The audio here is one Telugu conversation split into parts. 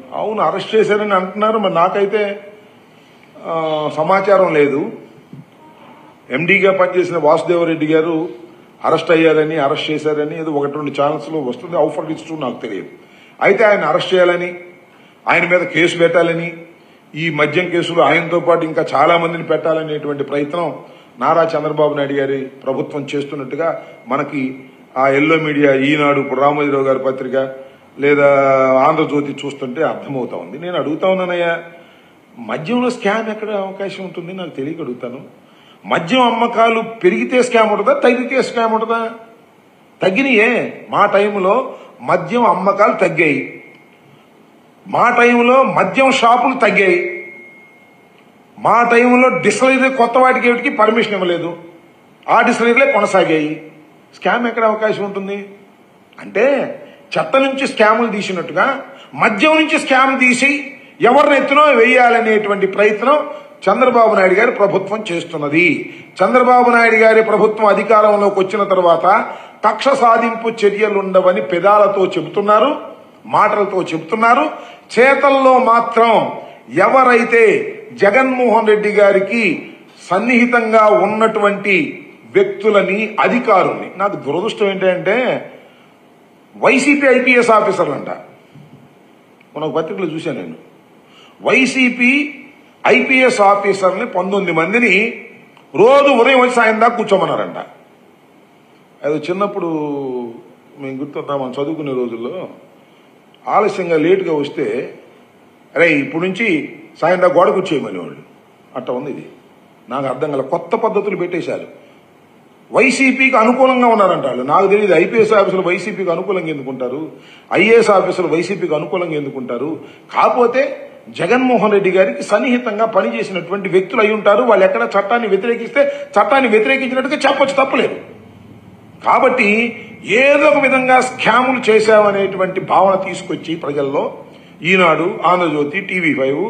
అవును అరెస్ట్ చేశారని అంటున్నారు మరి నాకైతే ఆ, సమాచారం లేదు ఎండీగా పనిచేసిన వాసుదేవరెడ్డి గారు అరెస్ట్ అయ్యారని అరెస్ట్ చేశారని ఏదో ఒకటి రెండు ఛానల్స్ లో వస్తుంది అవుఫర్ ఇస్తూ నాకు తెలియదు అయితే ఆయన అరెస్ట్ చేయాలని ఆయన మీద కేసు పెట్టాలని ఈ మద్యం కేసులు ఆయనతో పాటు ఇంకా చాలా మందిని పెట్టాలనేటువంటి ప్రయత్నం నారా చంద్రబాబు నాయుడు గారి ప్రభుత్వం చేస్తున్నట్టుగా మనకి ఆ ఎల్లో మీడియా ఈనాడు ఇప్పుడు రామోజీరావు గారి పత్రిక లేదా ఆంధ్రజ్యోతి చూస్తుంటే అర్థమవుతా ఉంది నేను అడుగుతా ఉన్నానయ్యా మద్యంలో స్కామ్ ఎక్కడ అవకాశం ఉంటుంది నాకు తెలియక అడుగుతాను మద్యం అమ్మకాలు పెరిగితే స్కామ్ ఉంటుందా తగ్గితే స్కామ్ ఉంటుందా తగ్గినాయే మా టైంలో మద్యం అమ్మకాలు తగ్గాయి మా టైంలో మద్యం షాపులు తగ్గాయి మా టైంలో డిస్టిలరీ కొత్త వాటికి ఏమిటికి పర్మిషన్ ఇవ్వలేదు ఆ డిస్టిలరీలే కొనసాగాయి స్కామ్ ఎక్కడ అవకాశం ఉంటుంది అంటే చెత్త నుంచి స్కాములు తీసినట్టుగా మద్యం నుంచి స్కామ్ తీసి ఎవరిని ఎత్తునో వేయాలనేటువంటి ప్రయత్నం చంద్రబాబు నాయుడు గారి ప్రభుత్వం చేస్తున్నది చంద్రబాబు నాయుడు గారి ప్రభుత్వం అధికారంలోకి వచ్చిన తర్వాత కక్ష సాధింపు చర్యలుండవని పెదాలతో చెబుతున్నారు మాటలతో చెబుతున్నారు చేతల్లో మాత్రం ఎవరైతే జగన్మోహన్ రెడ్డి గారికి సన్నిహితంగా ఉన్నటువంటి వ్యక్తులని అధికారుల్ని నాకు దురదృష్టం ఏంటంటే వైసీపీ ఐపీఎస్ ఆఫీసర్లు అంట మన ఒక పత్రికలో చూశాను నేను వైసీపీ ఐపీఎస్ ఆఫీసర్ని పంతొమ్మిది మందిని రోజు ఉదయం వచ్చి సాయం దాకా కూర్చోమన్నారంట అది చిన్నప్పుడు మేము గుర్తుందా మనం చదువుకునే రోజుల్లో ఆలస్యంగా లేటుగా వస్తే అరే ఇప్పుడు నుంచి సాయం దాకా గోడ కూర్చోయమని వాళ్ళు అట్ట ఉంది ఇది నాకు అర్థం కల కొత్త పద్ధతులు పెట్టేశారు వైసీపీకి అనుకూలంగా ఉన్నారంట వాళ్ళు నాకు తెలియదు ఐపీఎస్ ఆఫీసులు వైసీపీకి అనుకూలంగా ఎందుకుంటారు ఐఏఎస్ ఆఫీసులు వైసీపీకి అనుకూలంగా ఎందుకుంటారు కాకపోతే జగన్మోహన్ రెడ్డి గారికి సన్నిహితంగా పనిచేసినటువంటి వ్యక్తులు అయి ఉంటారు వాళ్ళు ఎక్కడ చట్టాన్ని వ్యతిరేకిస్తే చట్టాన్ని వ్యతిరేకించినట్టుగా చెప్పొచ్చు తప్పలేదు కాబట్టి ఏదో ఒక విధంగా స్కాములు చేశామనేటువంటి భావన తీసుకొచ్చి ప్రజల్లో Eenadu Andhrajyothy TV five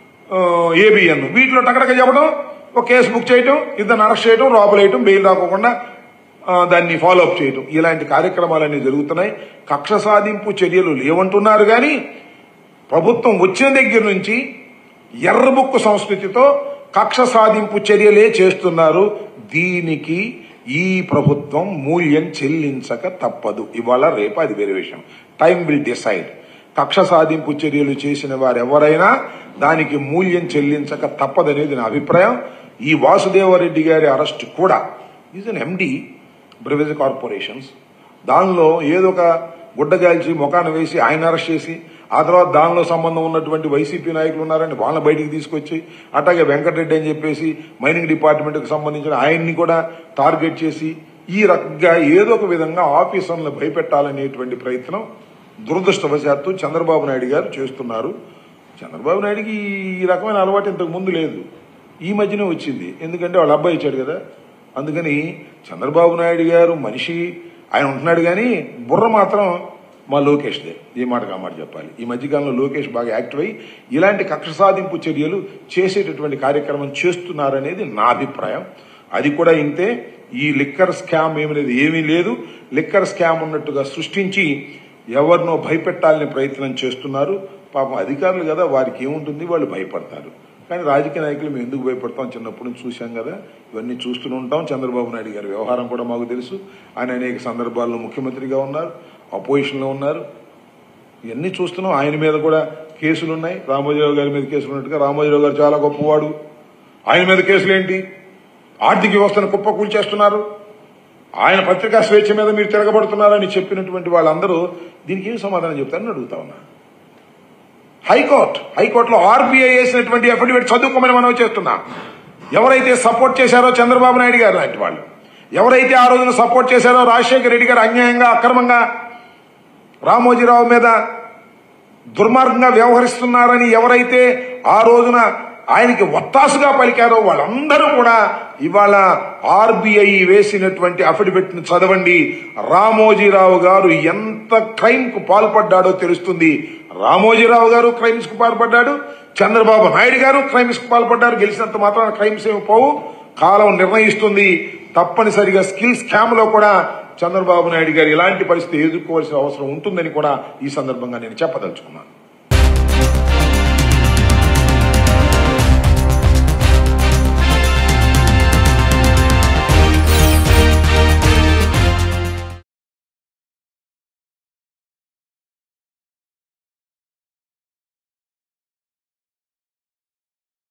ABN వీటిలో టకటక చెప్పడం ఒక కేసు బుక్ చేయటం ఇద్దరు అరెస్ట్ చేయడం లోపలేయటం బెయిల్ రాకోకుండా ఆ, దాన్ని ఫాలో అప్ చేయటం ఇలాంటి కార్యక్రమాలన్నీ జరుగుతున్నాయి కక్ష సాధింపు చర్యలు లేవంటున్నారు కానీ ప్రభుత్వం వచ్చిన దగ్గర నుంచి ఎర్రబుక్కు సంస్కృతితో కక్ష సాధింపు చర్యలే చేస్తున్నారు దీనికి ఈ ప్రభుత్వం మూల్యం చెల్లించక తప్పదు ఇవాళ రేపు అది వేరే విషయం టైం విల్ డిసైడ్ కక్ష సాధింపు చర్యలు చేసిన వారు ఎవరైనా దానికి మూల్యం చెల్లించక తప్పదనేది నా అభిప్రాయం ఈ వాసుదేవరెడ్డి గారి అరెస్ట్ కూడా ఈజ్ అన్ ఎండి బ్రివేజ్ కార్పొరేషన్స్ దానిలో ఏదో ఒక గుడ్డగాల్చి ముఖాన వేసి ఆయన అరెస్ట్ చేసి ఆ తర్వాత దానిలో సంబంధం ఉన్నటువంటి వైసీపీ నాయకులు ఉన్నారని వాళ్ళని బయటికి తీసుకొచ్చి అట్లాగే వెంకటరెడ్డి అని చెప్పేసి మైనింగ్ డిపార్ట్మెంట్కి సంబంధించిన ఆయన్ని కూడా టార్గెట్ చేసి ఈ రకంగా ఏదో ఒక విధంగా ఆఫీసర్లను భయపెట్టాలనేటువంటి ప్రయత్నం దురదృష్టవశాత్తు చంద్రబాబు నాయుడు గారు చేస్తున్నారు చంద్రబాబు నాయుడికి ఈ రకమైన అలవాటు ఇంతకు ముందు లేదు ఈ మధ్యనే వచ్చింది ఎందుకంటే వాళ్ళ అబ్బాయి ఇచ్చాడు కదా అందుకని చంద్రబాబు నాయుడు గారు మనిషి ఆయన ఉంటున్నాడు కానీ బుర్ర మాత్రం మా లోకేష్దే ఈ మాట ఆ మాట చెప్పాలి ఈ మధ్యకాలంలో లోకేష్ బాగా యాక్టివ్ అయ్యి ఇలాంటి కక్ష సాధింపు చర్యలు చేసేటటువంటి కార్యక్రమం చేస్తున్నారనేది నా అభిప్రాయం అది కూడా ఇంతే ఈ లిక్కర్ స్కామ్ ఏమనేది ఏమీ లేదు లిక్కర్ స్కామ్ ఉన్నట్టుగా సృష్టించి ఎవరినో భయపెట్టాలని ప్రయత్నం చేస్తున్నారు పాపం అధికారులు కదా వారికి ఏముంటుంది వాళ్ళు భయపడతారు కానీ రాజకీయ నాయకులు మేము ఎందుకు భయపడతాం చిన్నప్పటి నుంచి చూశాం కదా ఇవన్నీ చూస్తూనే ఉంటాం చంద్రబాబు నాయుడు గారి వ్యవహారం కూడా మాకు తెలుసు ఆయన అనేక సందర్భాల్లో ముఖ్యమంత్రిగా ఉన్నారు అపోజిషన్లో ఉన్నారు ఇవన్నీ చూస్తున్నాం ఆయన మీద కూడా కేసులు ఉన్నాయి రామోజీరావు గారి మీద కేసులు ఉన్నట్టుగా రామోజీరావు గారు చాలా గొప్పవాడు ఆయన మీద కేసులు ఏంటి ఆర్థిక వ్యవస్థను కుప్ప కూల్చేస్తున్నారు ఆయన పత్రికా స్వేచ్ఛ మీద మీరు తిరగబడుతున్నారని చెప్పినటువంటి వాళ్ళందరూ దీనికి ఏం సమాధానం చెప్తారని అడుగుతా ఉన్నా హైకోర్టు హైకోర్టులో ఆర్బీఐ వేసినటువంటి అఫిడవిట్ చదువుకోమని మనం చేస్తున్నా ఎవరైతే సపోర్ట్ చేశారో చంద్రబాబు నాయుడు గారు లాంటి వాళ్ళు ఎవరైతే ఆ రోజున సపోర్ట్ చేశారో రాజశేఖర రెడ్డి గారు అన్యాయంగా అక్రమంగా రామోజీరావు మీద దుర్మార్గంగా వ్యవహరిస్తున్నారని ఎవరైతే ఆ రోజున ఆయనకి ఒత్తాసుగా పలికారో వాళ్ళందరూ కూడా ఇవాళ ఆర్బీఐ వేసినటువంటి అఫిడవిట్ ను చదవండి రామోజీరావు గారు ఎంత క్రైమ్ కు పాల్పడ్డాడో తెలుస్తుంది రామోజీరావు గారు క్రైమ్స్ కు పాల్పడ్డాడు చంద్రబాబు నాయుడు గారు క్రైమ్స్ కు పాల్పడ్డారు గెలిచినంత మాత్రాన క్రైమ్స్ ఏమి పోవు కాలం నిర్ణయిస్తుంది తప్పనిసరిగా స్కిల్ స్కామ్ లో కూడా చంద్రబాబు నాయుడు గారు ఇలాంటి పరిస్థితి ఎదుర్కోవాల్సిన అవసరం ఉంటుందని కూడా ఈ సందర్భంగా నేను చెప్పదలుచుకున్నాను